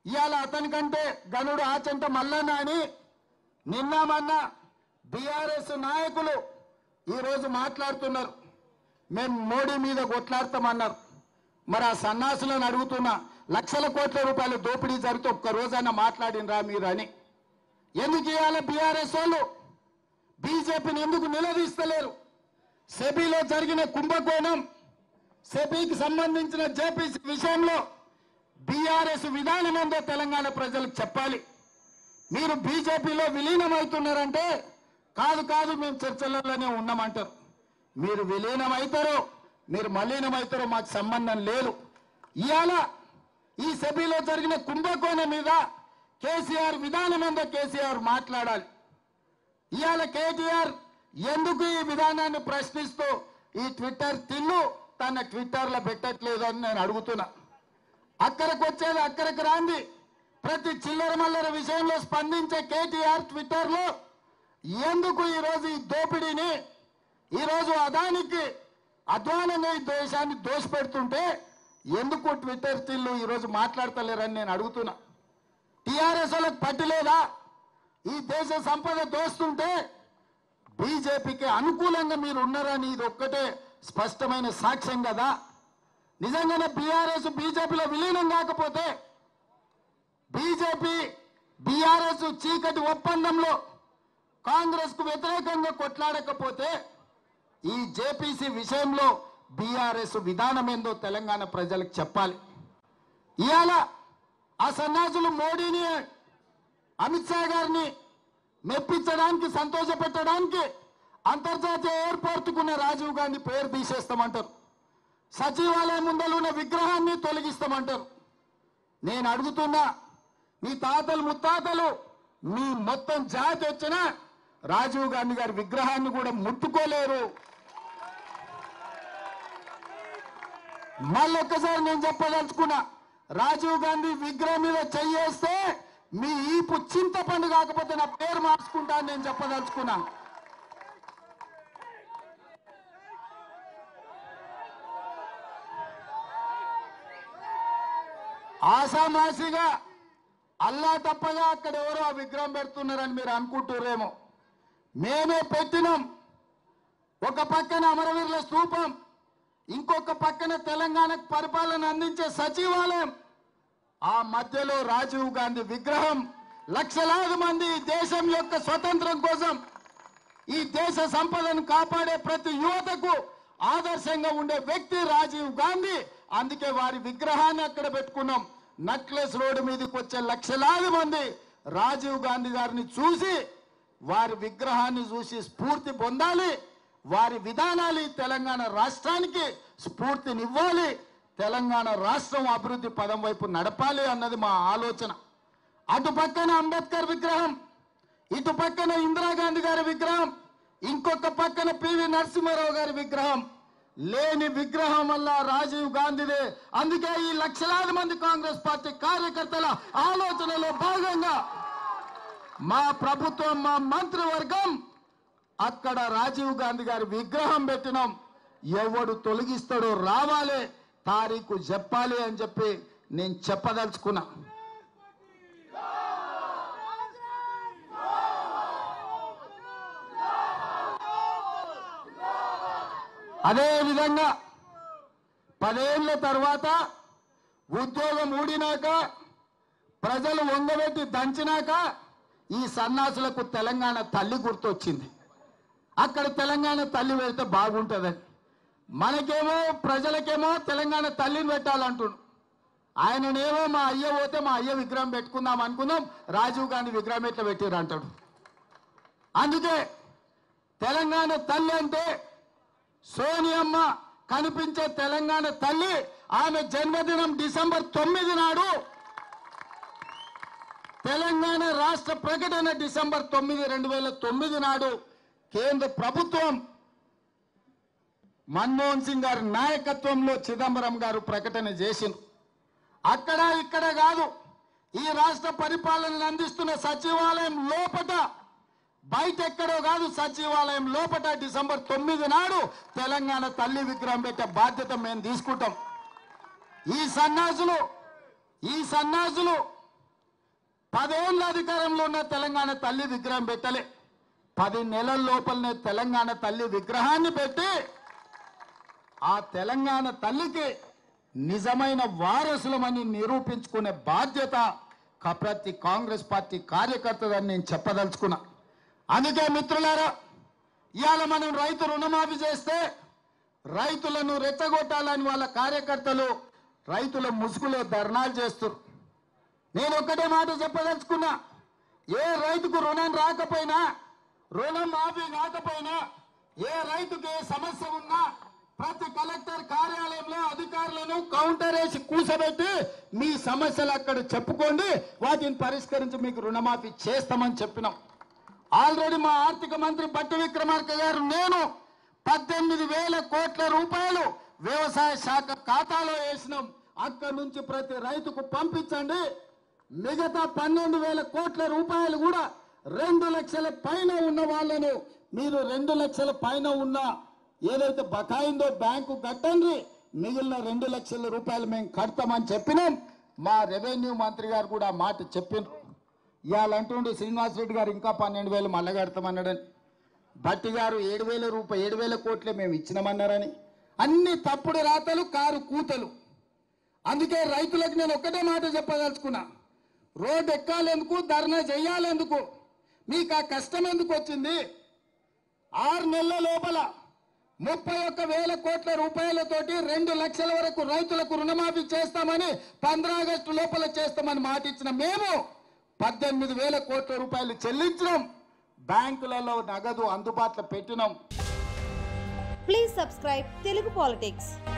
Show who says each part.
Speaker 1: ఇవాళ అతనికంటే గనుడు ఆచంట మల్లన్న అని నిన్న మొన్న బీఆర్ఎస్ నాయకులు ఈరోజు మాట్లాడుతున్నారు మేము మోడీ మీద కొట్లాడతామన్నారు మరి ఆ సన్నాసులను అడుగుతున్నా లక్షల కోట్ల రూపాయల దోపిడీ జరిగితే ఒక్క రోజైనా మాట్లాడినరా మీరు అని ఎందుకు ఇవాళ బీఆర్ఎస్ వాళ్ళు బీజేపీని ఎందుకు నిలదీస్తలేరు సెబీలో జరిగిన కుంభకోణం సెబీకి సంబంధించిన జేపీసీ విషయంలో బీఆర్ఎస్ విధానం ఏందో తెలంగాణ ప్రజలకు చెప్పాలి మీరు బీజేపీలో విలీనమవుతున్నారంటే కాదు కాదు మేము చర్చలలోనే ఉన్నామంటారు మీరు విలీనమవుతారో మీరు మలీనమవుతారో మాకు సంబంధం లేదు ఇవాళ ఈ సభలో జరిగిన కుంభకోణం మీద కేసీఆర్ విధానం ఏందో కేసీఆర్ మాట్లాడాలి ఇవాళ కేటీఆర్ ఎందుకు ఈ విధానాన్ని ప్రశ్నిస్తూ ఈ ట్విట్టర్ తిన్ను తన ట్విట్టర్లో పెట్టట్లేదు అని నేను అడుగుతున్నా అక్కడికి వచ్చేది అక్కడికి రాంది ప్రతి చిల్లర మల్లర విషయంలో స్పందించే కేటీఆర్ ట్విట్టర్లో ఎందుకు ఈరోజు ఈ దోపిడీని ఈరోజు అదానికి అధ్వానంగా ఈ దేశాన్ని దోషపెడుతుంటే ఎందుకు ట్విట్టర్ తిల్లు ఈరోజు మాట్లాడతలేరని నేను అడుగుతున్నా టీఆర్ఎస్ వాళ్ళకి పట్టిలేదా ఈ దేశ సంపద దోస్తుంటే బీజేపీకి అనుకూలంగా మీరు ఉన్నారని ఇది ఒక్కటే స్పష్టమైన సాక్ష్యం కదా నిజంగానే బీఆర్ఎస్ బీజేపీలో విలీనం కాకపోతే బీజేపీ బీఆర్ఎస్ చీకటి ఒప్పందంలో కాంగ్రెస్ కు వ్యతిరేకంగా కొట్లాడకపోతే ఈ జేపీసీ విషయంలో బీఆర్ఎస్ విధానం ఏందో తెలంగాణ ప్రజలకు చెప్పాలి ఇవాళ ఆ సన్నాసులు మోడీని అమిత్ షా గారిని మెప్పించడానికి సంతోషపెట్టడానికి అంతర్జాతీయ ఎయిర్పోర్టుకున్న రాజీవ్ గాంధీ పేరు తీసేస్తామంటారు సచివాలయం ముందర ఉన్న విగ్రహాన్ని తొలగిస్తామంటారు నేను అడుగుతున్నా మీ తాతలు ముత్తాతలు మీ మొత్తం జాతి వచ్చిన రాజీవ్ గాంధీ గారి విగ్రహాన్ని కూడా ముట్టుకోలేరు మళ్ళొక్కసారి నేను చెప్పదలుచుకున్నా రాజీవ్ గాంధీ విగ్రహం మీద చెయ్యేస్తే మీ ఈపు చింతపండు కాకపోతే నా పేరు మార్చుకుంటా అని నేను చెప్పదలుచుకున్నా ఆసామాసిగా అల్లా తప్పగా అక్కడ ఎవరో ఆ విగ్రహం పెడుతున్నారని మీరు అనుకుంటుర్రేమో మేమే పెట్టినాం ఒక పక్కన అమరవీరుల స్తూపం ఇంకొక పక్కన తెలంగాణకు పరిపాలన అందించే సచివాలయం ఆ మధ్యలో రాజీవ్ గాంధీ విగ్రహం లక్షలాది మంది ఈ దేశం యొక్క స్వతంత్రం కోసం ఈ దేశ సంపదను కాపాడే ప్రతి యువతకు ఆదర్శంగా ఉండే వ్యక్తి రాజీవ్ గాంధీ అందుకే వారి విగ్రహాన్ని అక్కడ పెట్టుకున్నాం నక్లెస్ రోడ్డు మీదకి వచ్చే లక్షలాది మంది రాజీవ్ గాంధీ గారిని చూసి వారి విగ్రహాన్ని చూసి స్ఫూర్తి పొందాలి వారి విధానాలు ఈ తెలంగాణ రాష్ట్రానికి స్ఫూర్తినివ్వాలి తెలంగాణ రాష్ట్రం అభివృద్ధి పదం వైపు నడపాలి అన్నది మా ఆలోచన అటు పక్కన అంబేద్కర్ విగ్రహం ఇటు పక్కన ఇందిరాగాంధీ గారి విగ్రహం ఇంకొక పక్కన పివి నరసింహారావు గారి విగ్రహం లేని విగ్రహం వల్ల రాజీవ్ గాంధీదే అందుకే ఈ లక్షలాది మంది కాంగ్రెస్ పార్టీ కార్యకర్తల ఆలోచనలో భాగంగా మా ప్రభుత్వం మా మంత్రివర్గం అక్కడ రాజీవ్ గాంధీ గారి విగ్రహం పెట్టినాం ఎవడు తొలగిస్తాడో రావాలి తారీఖు చెప్పాలి అని చెప్పి నేను చెప్పదలుచుకున్నా అదే విధంగా పదేళ్ల తర్వాత ఉద్యోగం ఊడినాక ప్రజలు వంగబెట్టి దంచినాక ఈ సన్నాసులకు తెలంగాణ తల్లి గుర్తొచ్చింది అక్కడ తెలంగాణ తల్లి పెడితే బాగుంటుందని మనకేమో ప్రజలకేమో తెలంగాణ తల్లిని పెట్టాలంటుండు ఆయననేమో మా అయ్య పోతే మా అయ్య విగ్రహం పెట్టుకుందాం అనుకుందాం రాజీవ్ గాంధీ విగ్రహం ఎట్లా పెట్టారు అంటాడు అందుకే తెలంగాణ తల్లి అంటే సోనియమ్మ కనిపించే తెలంగాణ తల్లి ఆమె జన్మదినం డిసెంబర్ తొమ్మిది నాడు తెలంగాణ రాష్ట్ర ప్రకటన డిసెంబర్ తొమ్మిది రెండు వేల తొమ్మిది నాడు కేంద్ర ప్రభుత్వం మన్మోహన్ సింగ్ గారి నాయకత్వంలో చిదంబరం గారు ప్రకటన చేసింది అక్కడ ఇక్కడ కాదు ఈ రాష్ట్ర పరిపాలనను అందిస్తున్న సచివాలయం లోపట బయట ఎక్కడో కాదు సచివాలయం లోపట డిసెంబర్ తొమ్మిది నాడు తెలంగాణ తల్లి విగ్రహం పెట్టే బాధ్యత మేము తీసుకుంటాం ఈ సన్నాసులు ఈ సన్నాసులు పదేళ్ళ అధికారంలో ఉన్న తెలంగాణ తల్లి విగ్రహం పెట్టలే పది నెలల లోపలనే తెలంగాణ తల్లి విగ్రహాన్ని పెట్టి ఆ తెలంగాణ తల్లికి నిజమైన వారసులమని నిరూపించుకునే బాధ్యత క- ప్రతి కాంగ్రెస్ పార్టీ కార్యకర్తదని నేను చెప్పదలుచుకున్నా అందుకే మిత్రులారా ఇవాళ మనం రైతు రుణమాఫీ చేస్తే రైతులను రెచ్చగొట్టాలని వాళ్ళ కార్యకర్తలు రైతుల ముసుగులో ధర్నాలు చేస్తారు నేను ఒక్కటే మాట చెప్పదలుచుకున్నా ఏ రైతుకు రుణం రాకపోయినా రుణం మాఫీ కాకపోయినా ఏ రైతుకి ఏ సమస్య ఉన్నా ప్రతి కలెక్టర్ కార్యాలయంలో అధికారులను కౌంటర్ వేసి కూసబెట్టి మీ సమస్యలు అక్కడ చెప్పుకోండి వాటిని పరిష్కరించి మీకు రుణమాఫీ చేస్తామని చెప్పినాం ఆల్రెడీ మా ఆర్థిక మంత్రి బట్టి విక్రమార్క గారు నేను పద్దెనిమిది వేల కోట్ల రూపాయలు వ్యవసాయ శాఖ ఖాతాలో వేసినాం అక్కడి నుంచి ప్రతి రైతుకు పంపించండి మిగతా పన్నెండు వేల కోట్ల రూపాయలు కూడా రెండు లక్షల పైన ఉన్న వాళ్ళను మీరు రెండు లక్షల పైన ఉన్న ఏదైతే బకాయిందో బ్యాంకు కట్టండి మిగిలిన రెండు లక్షల రూపాయలు మేము కడతామని చెప్పినాం మా రెవెన్యూ మంత్రి గారు కూడా ఆ మాట చెప్పిండ్రు ఇవాళ అంటుండు శ్రీనివాసరెడ్డి గారు ఇంకా పన్నెండు వేలు మళ్ళా కడతామన్నాడని భట్టి గారు ఏడు వేల రూపాయలు ఏడు వేల కోట్లే మేము ఇచ్చినామన్నారని అన్ని తప్పుడు రాతలు కారు కూతలు అందుకే రైతులకు నేను ఒక్కటే మాట చెప్పదలుచుకున్నా రోడ్డు ఎక్కాలెందుకు ధర్నా చెయ్యాలెందుకు మీకు ఆ కష్టం ఎందుకు వచ్చింది ఆరు నెలల లోపల ముప్పై ఒక్క వేల కోట్ల రూపాయలతోటి రెండు లక్షల వరకు రైతులకు రుణమాఫీ చేస్తామని పంద్రా ఆగస్టు లోపల చేస్తామని మాట ఇచ్చిన మేము పద్దెనిమిది వేల కోట్ల రూపాయలు చెల్లించినాం బ్యాంకులలో నగదు అందుబాటులో పెట్టినాం
Speaker 2: Please subscribe Telugu Politics.